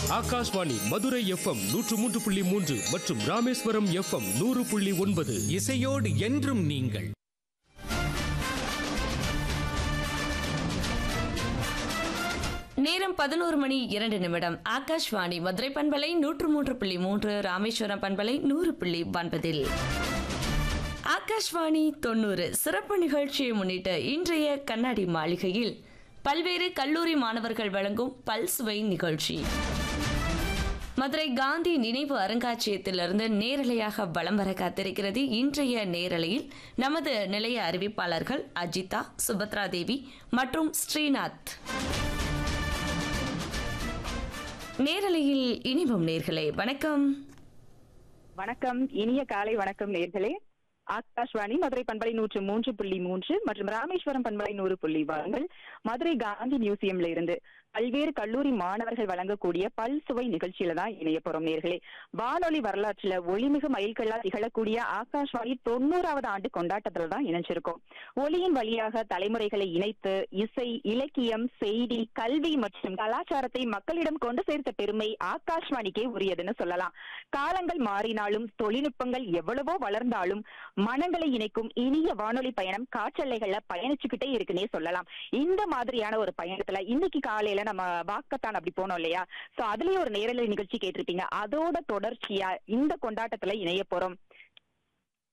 Akashvani Madurai FM நூற்று மூன்று புள்ளி மூன்று மற்றும் ராமேஸ்வரம் எஃப்எம் நூறு புள்ளி ஒன்பது இசையோடு என்றும் நீங்கள் நேரம் பதினோரு மணி இரண்டு நிமிடம் ஆகாஷ்வாணி மதுரை பண்பலை நூற்று மூன்று புள்ளி மூன்று ராமேஸ்வரம் பண்பலை நூறு புள்ளி ஒன்பதில் ஆகாஷ்வாணி தொண்ணூறு சிறப்பு நிகழ்ச்சியை முன்னிட்டு இன்றைய கண்ணாடி மாளிகையில் பல்வேறு கல்லூரி மாணவர்கள் வழங்கும் பல்சுவை நிகழ்ச்சி மதுரை காந்தி நினைவு அருங்காட்சியகத்திலிருந்து நேரலையாக வலம் வர காத்திருக்கிறது இன்றைய நேரலையில் நமது நிலைய அறிவிப்பாளர்கள் அஜிதா சுபத்ரா தேவி மற்றும் ஸ்ரீநாத் நேரலையில் இனிவும் நேர்களே வணக்கம் வணக்கம் இனிய காலை வணக்கம் நேர்களே ஆகாஷ்வாணி மதுரை பண்பலை நூற்று மூன்று புள்ளி மூன்று மற்றும் ராமேஸ்வரம் பண்பலை நூறு புள்ளி வாருங்கள் மதுரை காந்தி மியூசியம்ல இருந்து பல்வேறு கல்லூரி மாணவர்கள் வழங்கக்கூடிய பல்சுவை நிகழ்ச்சியில தான் இணைய போறோம் நேர்களே வானொலி வரலாற்றுல ஒளிமிகு மைல்கல்லா திகழக்கூடிய ஆகாஷ்வாணி தொண்ணூறாவது ஆண்டு கொண்டாட்டத்துல தான் இணைஞ்சிருக்கோம் ஒளியின் வழியாக தலைமுறைகளை இணைத்து இசை இலக்கியம் செய்தி கல்வி மற்றும் கலாச்சாரத்தை மக்களிடம் கொண்டு சேர்த்த பெருமை ஆகாஷ்வாணிக்கே உரியதுன்னு சொல்லலாம் காலங்கள் மாறினாலும் தொழில்நுட்பங்கள் எவ்வளவோ வளர்ந்தாலும் மனங்களை இணைக்கும் இனிய வானொலி பயணம் காற்றலைகள்ல பயணிச்சுக்கிட்டே இருக்குன்னே சொல்லலாம் இந்த மாதிரியான ஒரு பயணத்துல இன்னைக்கு காலையில நம்ம வாக்கத்தான் அப்படி போனோம் இல்லையா சோ அதுலயே ஒரு நேரலை நிகழ்ச்சி கேட்டிருப்பீங்க அதோட தொடர்ச்சியா இந்த கொண்டாட்டத்துல இணைய போறோம்